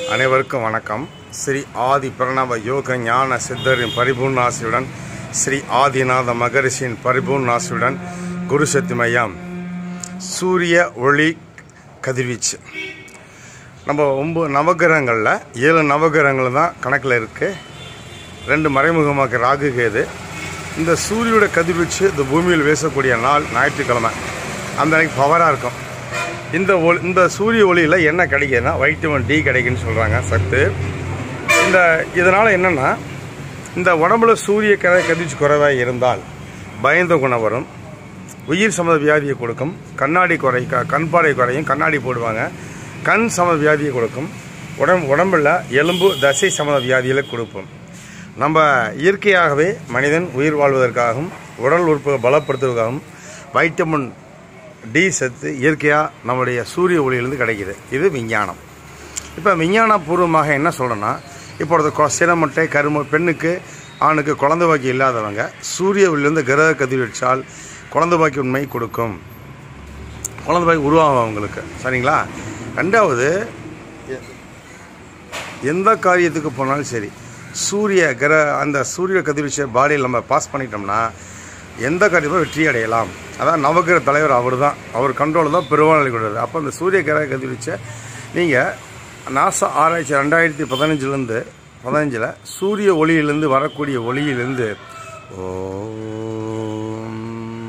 அனைவருக்கும் வணக்கம் ஸ்ரீ ஆதி பிரணவ யோக ஞான சித்தரின் பரிபூர்ணாசியுடன் ஸ்ரீ ஆதிநாத மகரிஷியின் பரிபூர்ணாசியுடன் குரு சக்தி மையம் சூரிய ஒளி கதிர்வீச்சு நம்ம ஒம்பது நவகிரகங்களில் ஏழு நவகிரகங்கள் தான் கணக்கில் இருக்குது ரெண்டு மறைமுகமாக ராகு கேது இந்த சூரியோட கதிர்வீச்சு இந்த பூமியில் வீசக்கூடிய நாள் ஞாயிற்றுக்கிழமை அந்த அன்னைக்கு பவராக இருக்கும் இந்த ஒளி இந்த சூரிய ஒளியில் என்ன கிடைக்குதுன்னா வைட்டமின் டி கிடைக்குன்னு சொல்கிறாங்க சத்து இந்த இதனால் என்னென்னா இந்த உடம்புல சூரிய கதை கதிர்ச்சி குறைவாக இருந்தால் பயந்த குணம் வரும் உயிர் சம்மத வியாதியை கொடுக்கும் கண்ணாடி குறை க கண்பாடை குறையும் கண்ணாடி போடுவாங்க கண் சம வியாதியை கொடுக்கும் உடம்பு உடம்புல எலும்பு தசை சமத வியாதிகளை கொடுப்போம் நம்ம இயற்கையாகவே மனிதன் உயிர் வாழ்வதற்காகவும் உடல் உறுப்புகளை பலப்படுத்துவதற்காகவும் வைட்டமின் டி சத்து இயற்கையாக நம்முடைய சூரிய ஒளியிலிருந்து கிடைக்குது இது விஞ்ஞானம் இப்போ விஞ்ஞானபூர்வமாக என்ன சொல்கிறேன்னா இப்பொழுது கொ- சிரமட்டை கரும பெண்ணுக்கு ஆணுக்கு குழந்தை பாக்கி இல்லாதவங்க சூரிய ஒளியிலிருந்து கிரக கதிர்வீச்சால் குழந்தை பாக்கி உண்மை கொடுக்கும் குழந்தை பாக்கி உருவாகும் அவங்களுக்கு சரிங்களா ரெண்டாவது எ- எந்த காரியத்துக்கு போனாலும் சரி சூரிய கிர அந்த சூரிய கதிர்வீச்சை பாடியில் நம்ம பாஸ் பண்ணிட்டோம்னா எந்த காரியமும் வெற்றி அடையலாம் அதான் நவகிரக தலைவர் அவர் தான் அவர் கண்ட்ரோல் தான் பெருவாநிலை கொடுறாரு அப்போ அந்த சூரிய கிரக கதிர்வீச்சை நீங்கள் நாசா ஆராய்ச்சி ரெண்டாயிரத்தி பதினஞ்சுலேருந்து பதினஞ்சில் சூரிய ஒளியிலிருந்து வரக்கூடிய ஒளியிலிருந்து ஓம்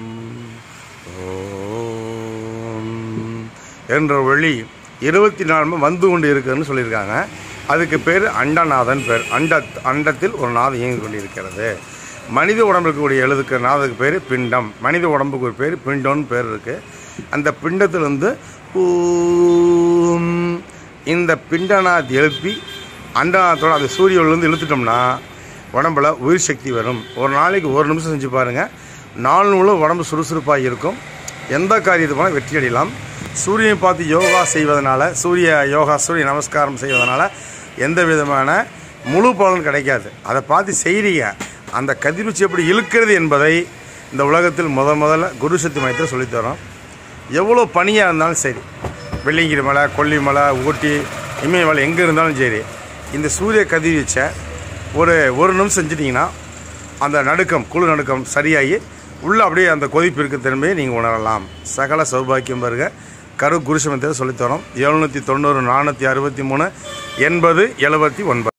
ஓம் என்ற ஒளி இருபத்தி நாலு மணி வந்து கொண்டு இருக்குதுன்னு சொல்லியிருக்காங்க அதுக்கு பேர் அண்டநாதன் பேர் அண்ட அண்டத்தில் ஒரு நாதம் இயங்கி கொண்டிருக்கிறது மனித உடம்புக்கு இருக்கக்கூடிய எழுதுக்கு நாதத்துக்கு பேர் பிண்டம் மனித உடம்புக்கு ஒரு பேர் பிண்டம்னு பேர் இருக்குது அந்த பிண்டத்திலிருந்து ஊம் இந்த பிண்டநாத் எழுப்பி அண்டநாதத்தோட அந்த சூரிய ஒளியிலிருந்து இழுத்துட்டோம்னா உடம்புல உயிர் சக்தி வரும் ஒரு நாளைக்கு ஒரு நிமிஷம் செஞ்சு பாருங்கள் நாள் முழுவதும் உடம்பு சுறுசுறுப்பாக இருக்கும் எந்த காரியத்தை போனால் வெற்றி அடையலாம் சூரியனை பார்த்து யோகா செய்வதனால சூரிய யோகா சூரிய நமஸ்காரம் செய்வதனால எந்த விதமான முழு பலன் கிடைக்காது அதை பார்த்து செய்கிறீங்க அந்த கதிர்வீச்சு எப்படி இழுக்கிறது என்பதை இந்த உலகத்தில் முத முதல்ல குரு சக்தி மையத்தில் சொல்லித்தரோம் எவ்வளோ பனியாக இருந்தாலும் சரி வெள்ளிங்கிரி மலை கொல்லிமலை ஊட்டி இமயமலை எங்கே இருந்தாலும் சரி இந்த சூரிய கதிர்வீச்சை ஒரு ஒரு நிமிஷம் செஞ்சிட்டிங்கன்னா அந்த நடுக்கம் குழு நடுக்கம் சரியாகி உள்ளே அப்படியே அந்த கொதிப்பு இருக்க திரும்பி நீங்கள் உணரலாம் சகல சௌபாக்கியம் வருக கரு குருசமத்தை சொல்லித்தரோம் எழுநூற்றி தொண்ணூறு நானூற்றி அறுபத்தி மூணு எண்பது எழுபத்தி ஒன்பது